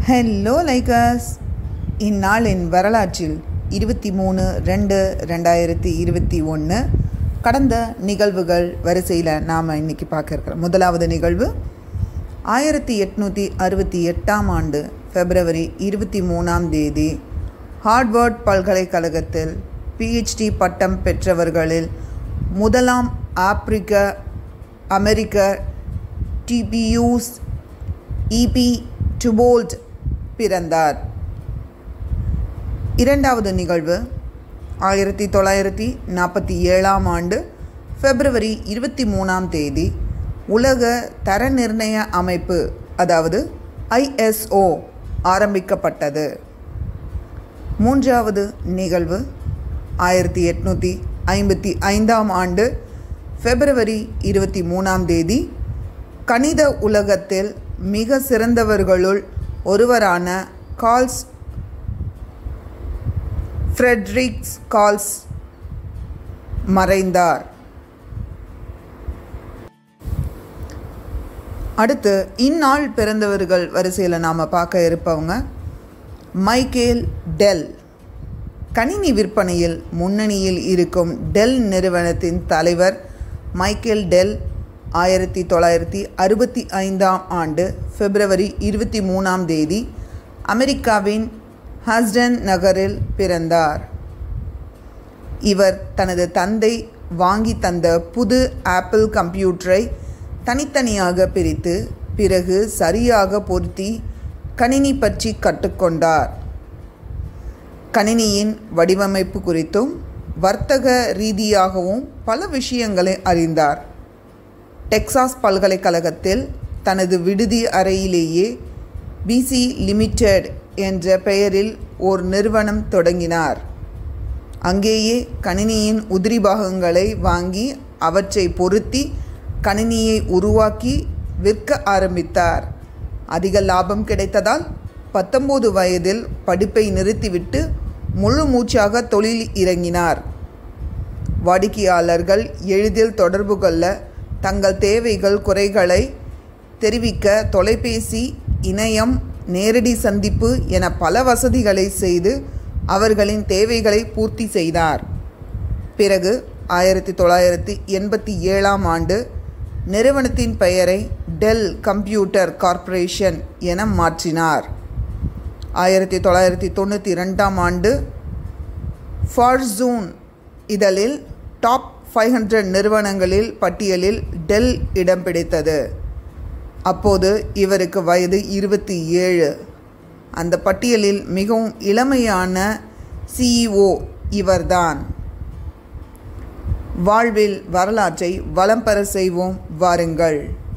hello likers இந்நாளின் வரலாற்றில் இருபத்தி மூணு ரெண்டு ரெண்டாயிரத்தி இருபத்தி ஒன்று கடந்த நிகழ்வுகள் வரிசையில் நாம் இன்றைக்கி பார்க்க இருக்கிறோம் முதலாவது நிகழ்வு ஆயிரத்தி எட்நூற்றி அறுபத்தி எட்டாம் ஆண்டு பிப்ரவரி இருபத்தி மூணாம் தேதி ஹார்ட்வர்ட் பல்கலைக்கழகத்தில் பிஹெச்டி பட்டம் பெற்றவர்களில் முதலாம் ஆப்பிரிக்க அமெரிக்க டிபியூஸ் இபி டுபோல்ட் பிறந்தார் இரண்டாவது நிகழ்வு ஆயிரத்தி தொள்ளாயிரத்தி நாற்பத்தி ஏழாம் ஆண்டு பிப்ரவரி இருபத்தி மூணாம் தேதி உலக தர நிர்ணய அமைப்பு அதாவது ஐஎஸ்ஓ ஆரம்பிக்கப்பட்டது மூன்றாவது நிகழ்வு ஆயிரத்தி எட்நூற்றி ஐம்பத்தி ஐந்தாம் ஆண்டு பிப்ரவரி இருபத்தி மூணாம் தேதி கணித உலகத்தில் மிக சிறந்தவர்களுள் ஒருவரான கால்ஸ் ஃப்ரெட்ரிக்ஸ் கால்ஸ் மறைந்தார் அடுத்து இந்நாள் பிறந்தவர்கள் வரிசையில் நாம் பார்க்க இருப்பவங்க மைக்கேல் டெல் கணினி விற்பனையில் முன்னணியில் இருக்கும் டெல் நிறுவனத்தின் தலைவர் மைக்கேல் டெல் ஆயிரத்தி தொள்ளாயிரத்தி அறுபத்தி ஐந்தாம் ஆண்டு பிப்ரவரி இருபத்தி மூணாம் தேதி அமெரிக்காவின் ஹஸ்டன் நகரில் பிறந்தார் இவர் தனது தந்தை வாங்கி தந்த புது ஆப்பிள் கம்ப்யூட்டரை தனித்தனியாக பிரித்து பிறகு சரியாக பொருத்தி கணினி பற்றி கற்றுக்கொண்டார் கணினியின் வடிவமைப்பு குறித்தும் வர்த்தக ரீதியாகவும் பல விஷயங்களை அறிந்தார் டெக்சாஸ் பல்கலைக்கழகத்தில் தனது விடுதி அறையிலேயே பிசி லிமிடெட் என்ற பெயரில் ஓர் நிறுவனம் தொடங்கினார் அங்கேயே கணினியின் உதிரி பாகங்களை வாங்கி அவற்றை பொருத்தி கணினியை உருவாக்கி விற்க ஆரம்பித்தார் அதிக லாபம் கிடைத்ததால் பத்தொம்போது வயதில் படிப்பை நிறுத்திவிட்டு முழு மூச்சாக தொழில் இறங்கினார் வாடிக்கையாளர்கள் எளிதில் தொடர்பு கொள்ள தங்கள் தேவைகள் குறைகளை தெரிவிக்க தொலைபேசி இணையம் நேரடி சந்திப்பு என பல வசதிகளை செய்து அவர்களின் தேவைகளை பூர்த்தி செய்தார் பிறகு ஆயிரத்தி தொள்ளாயிரத்தி எண்பத்தி ஏழாம் ஆண்டு நிறுவனத்தின் பெயரை டெல் கம்ப்யூட்டர் கார்ப்பரேஷன் என மாற்றினார் ஆயிரத்தி தொள்ளாயிரத்தி தொண்ணூற்றி ரெண்டாம் ஆண்டு ஃபார்சூன் இதழில் டாப் ஃபைவ் ஹண்ட்ரட் நிறுவனங்களில் பட்டியலில் டெல் இடம் பிடித்தது அப்போது இவருக்கு வயது இருபத்தி ஏழு அந்த பட்டியலில் மிகவும் இளமையான சிஇஓ இவர்தான் வாழ்வில் வரலாற்றை வளம் பெற செய்வோம் வாருங்கள்